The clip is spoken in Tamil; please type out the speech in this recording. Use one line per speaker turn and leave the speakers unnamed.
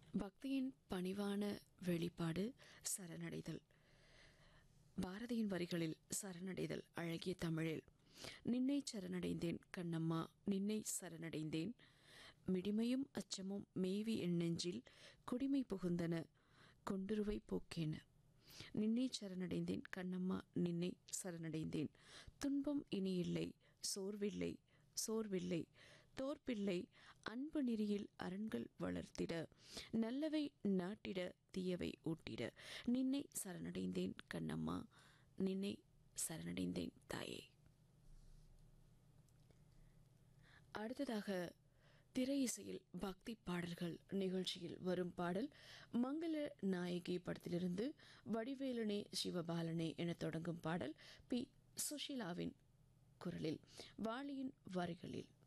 பக்தியின் பணிவான வெளிப்பாடு சரணடைதல் பாரதியின் வரிகளில் சரணடைதல் அழகிய தமிழில் நின்னை சரணடைந்தேன் கண்ணம்மா நின்னை சரணடைந்தேன் மிடிமையும் அச்சமும் மேவி என் நெஞ்சில் குடிமை புகுந்தன கொண்டுருவை போக்கேன நின்னை சரணடைந்தேன் கண்ணம்மா நின்னை சரணடைந்தேன் துன்பம் இனி இல்லை சோர்வில்லை சோர்வில்லை தோற்பில்லை அன்பு நெறியில் அரண்கள் வளர்த்திட நல்லவை நாட்டிட தீயவை ஊட்டிட நின்னை சரணடைந்தேன் கண்ணம்மா நின்னை சரணடைந்தேன் தாயே அடுத்ததாக திரை இசையில் பக்தி பாடல்கள் நிகழ்ச்சியில் வரும் பாடல் மங்கள நாயகி படத்திலிருந்து வடிவேலனே சிவபாலனே என தொடங்கும் பாடல் பி சுஷீலாவின் குரலில் வாலியின் வரிகளில்